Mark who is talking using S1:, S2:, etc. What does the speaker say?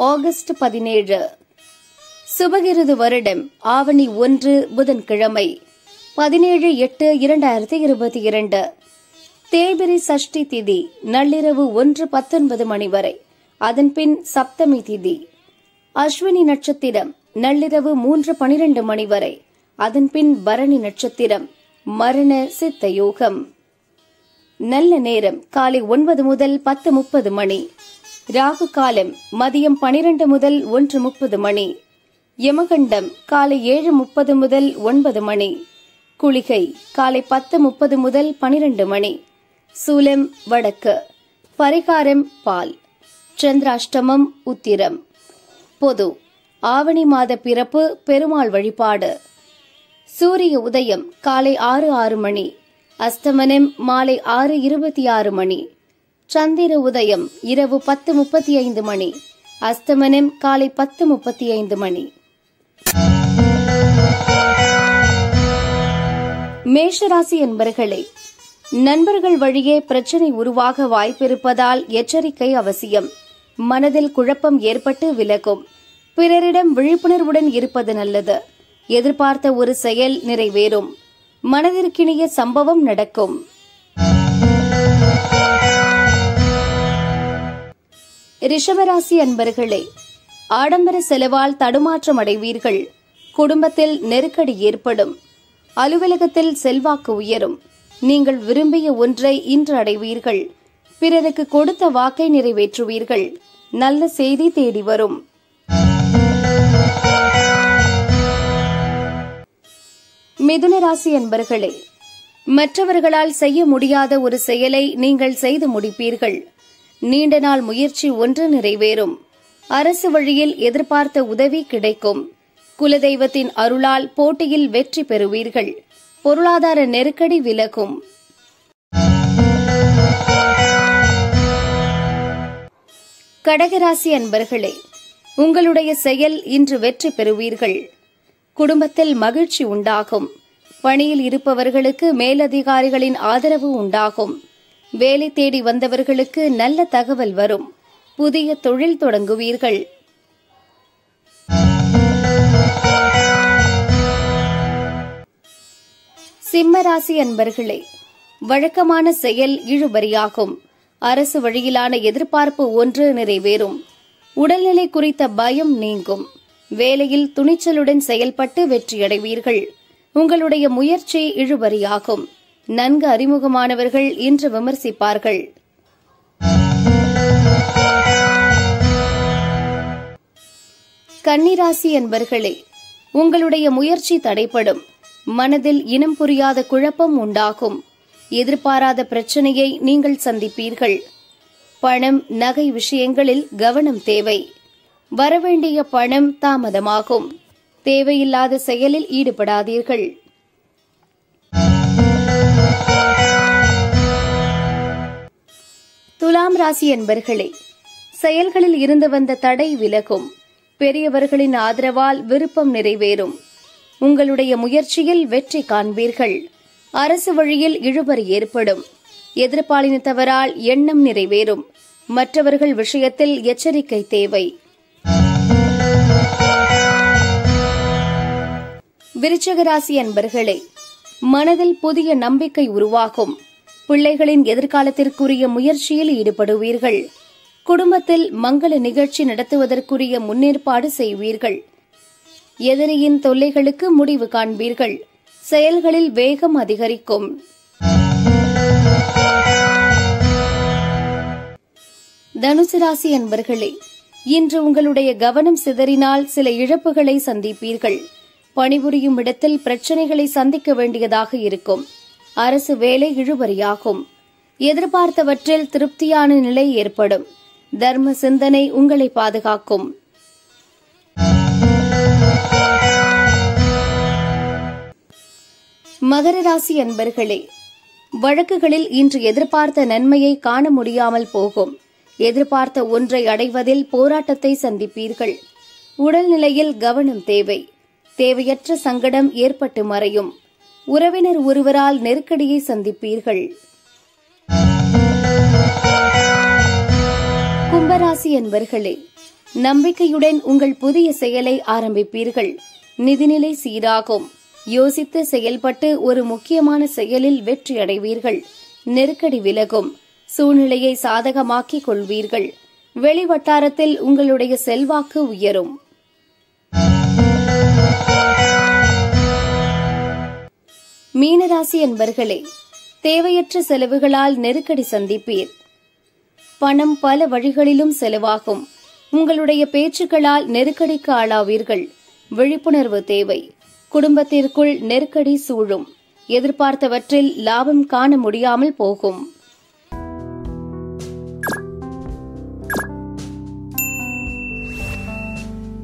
S1: August பதினேழு சுபகிருது வருடம் ஆவணி ஒன்று புதன்கிழமை பதினேழு எட்டு இரண்டாயிரத்தி இருபத்தி இரண்டு தேய்பிரி சஷ்டி திதி நள்ளிரவு ஒன்று பத்தொன்பது மணி வரை அதன்பின் சப்தமி திதி அஸ்வினி நட்சத்திரம் நள்ளிரவு மூன்று பனிரெண்டு மணி வரை அதன்பின் பரணி நட்சத்திரம் மரண சித்த யோகம் நல்ல நேரம் காலை ஒன்பது முதல் பத்து முப்பது மணி ராகு காலம் மதியம் பனிரெண்டு முதல் ஒன்று முப்பது மணி யமகண்டம் காலை ஏழு முப்பது முதல் ஒன்பது மணி குளிகை காலை பத்து முப்பது முதல் பனிரெண்டு மணி சூலம் வடக்கு பரிகாரம் பால் சந்திராஷ்டமம் உத்திரம் பொது ஆவணி மாத பிறப்பு பெருமாள் வழிபாடு சூரிய உதயம் காலை ஆறு ஆறு மணி அஸ்தமனம் மாலை ஆறு இருபத்தி ஆறு மணி சந்திர உதயம் இரவு பத்து முப்பத்தி ஐந்து மணி அஸ்தமனம் காலை பத்து முப்பத்தி ஐந்து மணி மேஷராசி என்பர்களே நண்பர்கள் வழியே பிரச்சனை உருவாக வாய்ப்பிருப்பதால் எச்சரிக்கை அவசியம் மனதில் குழப்பம் ஏற்பட்டு விலகும் பிறரிடம் விழிப்புணர்வுடன் இருப்பது நல்லது எதிர்பார்த்த ஒரு செயல் நிறைவேறும் மனதிற்கினிய சம்பவம் நடக்கும் ரிஷபராசி அன்பர்களே ஆடம்பர செலவால் தடுமாற்றம் அடைவீர்கள் குடும்பத்தில் நெருக்கடி ஏற்படும் அலுவலகத்தில் செல்வாக்கு உயரும் நீங்கள் விரும்பிய ஒன்றை இன்று அடைவீர்கள் பிறருக்கு கொடுத்த வாக்கை நிறைவேற்றுவீர்கள் நல்ல செய்தி தேடி வரும் மிதுன ராசி அன்பர்களே மற்றவர்களால் செய்ய முடியாத ஒரு செயலை நீங்கள் செய்து முடிப்பீர்கள் நீண்ட நாள் முயற்சி ஒன்று நிறைவேறும் அரசு வழியில் எதிர்பார்த்த உதவி கிடைக்கும் குலதெய்வத்தின் அருளால் போட்டியில் வெற்றி பெறுவீர்கள் பொருளாதார நெருக்கடி விலகும் கடகராசி அன்பர்களே உங்களுடைய செயல் இன்று வெற்றி பெறுவீர்கள் குடும்பத்தில் மகிழ்ச்சி உண்டாகும் பணியில் இருப்பவர்களுக்கு மேலதிகாரிகளின் ஆதரவு உண்டாகும் வேலை தேடி வந்தவர்களுக்கு நல்ல தகவல் வரும் புதிய தொழில் தொடங்குவீர்கள் சிம்மராசி அன்பர்களே வழக்கமான செயல் இழுபறியாகும் அரசு வழியிலான எதிர்பார்ப்பு ஒன்று நிறைவேறும் உடல்நிலை குறித்த பயம் நீங்கும் வேலையில் துணிச்சலுடன் செயல்பட்டு வெற்றியடைவீர்கள் உங்களுடைய முயற்சி இழுபறியாகும் நன்கு அறிமுகமானவர்கள் இன்று விமர்சிப்பார்கள் கன்னிராசி என்பர்களே உங்களுடைய முயற்சி தடைப்படும் மனதில் இனம் புரியாத குழப்பம் உண்டாகும் எதிர்பாராத பிரச்சனையை நீங்கள் சந்திப்பீர்கள் பணம் நகை விஷயங்களில் கவனம் தேவை வரவேண்டிய பணம் தாமதமாகும் தேவையில்லாத செயலில் ஈடுபடாதீர்கள் துலாம் ராசி என்பர்களே செயல்களில் இருந்து வந்த தடை விலகும் பெரியவர்களின் ஆதரவால் விருப்பம் நிறைவேறும் உங்களுடைய முயற்சியில் வெற்றி காண்பீர்கள் அரசு வழியில் இழுபறி ஏற்படும் எதிர்ப்பாலினத்தவரால் எண்ணம் நிறைவேறும் மற்றவர்கள் விஷயத்தில் எச்சரிக்கை தேவை விருச்சக ராசி அன்பர்களே மனதில் புதிய நம்பிக்கை உருவாகும் பிள்ளைகளின் எதிர்காலத்திற்குரிய முயற்சியில் ஈடுபடுவீர்கள் குடும்பத்தில் மங்கள நிகழ்ச்சி நடத்துவதற்குரிய முன்னேற்பாடு செய்வீர்கள் எதிரியின் தொல்லைகளுக்கு முடிவு காண்பீர்கள் செயல்களில் வேகம் அதிகரிக்கும் தனுசு ராசி அன்பர்களே இன்று உங்களுடைய கவனம் சிதறினால் சில இழப்புகளை சந்திப்பீர்கள் பணிபுரியும் இடத்தில் பிரச்சனைகளை சந்திக்க வேண்டியதாக இருக்கும் அரசு வேலை இழுபறியாகும் எதிர்பார்த்தவற்றில் திருப்தியான நிலை ஏற்படும் தர்ம சிந்தனை உங்களை பாதுகாக்கும் மகர ராசி அன்பர்களே வழக்குகளில் இன்று எதிர்பார்த்த நன்மையை காண முடியாமல் போகும் எதிர்பார்த்த ஒன்றை அடைவதில் போராட்டத்தை சந்திப்பீர்கள் உடல்நிலையில் கவனம் தேவை தேவையற்ற சங்கடம் ஏற்பட்டு மறையும் உறவினர் ஒருவரால் நெருக்கடியை சந்திப்பீர்கள் கும்பராசி என்பர்களே நம்பிக்கையுடன் உங்கள் புதிய செயலை ஆரம்பிப்பீர்கள் நிதிநிலை சீராகும் யோசித்து செயல்பட்டு ஒரு முக்கியமான செயலில் வெற்றி அடைவீர்கள் நெருக்கடி விலகும் சூழ்நிலையை சாதகமாக்கிக் கொள்வீர்கள் வெளிவட்டாரத்தில் உங்களுடைய செல்வாக்கு உயரும் மீனராசி என்பர்களே தேவையற்ற செலவுகளால் நெருக்கடி சந்திப்பீர் பணம் பல வழிகளிலும் செலவாகும் உங்களுடைய பேச்சுக்களால் நெருக்கடிக்கு ஆளாவீர்கள் விழிப்புணர்வு தேவை குடும்பத்திற்குள் நெருக்கடி சூழும் எதிர்பார்த்தவற்றில் லாபம் காண முடியாமல் போகும்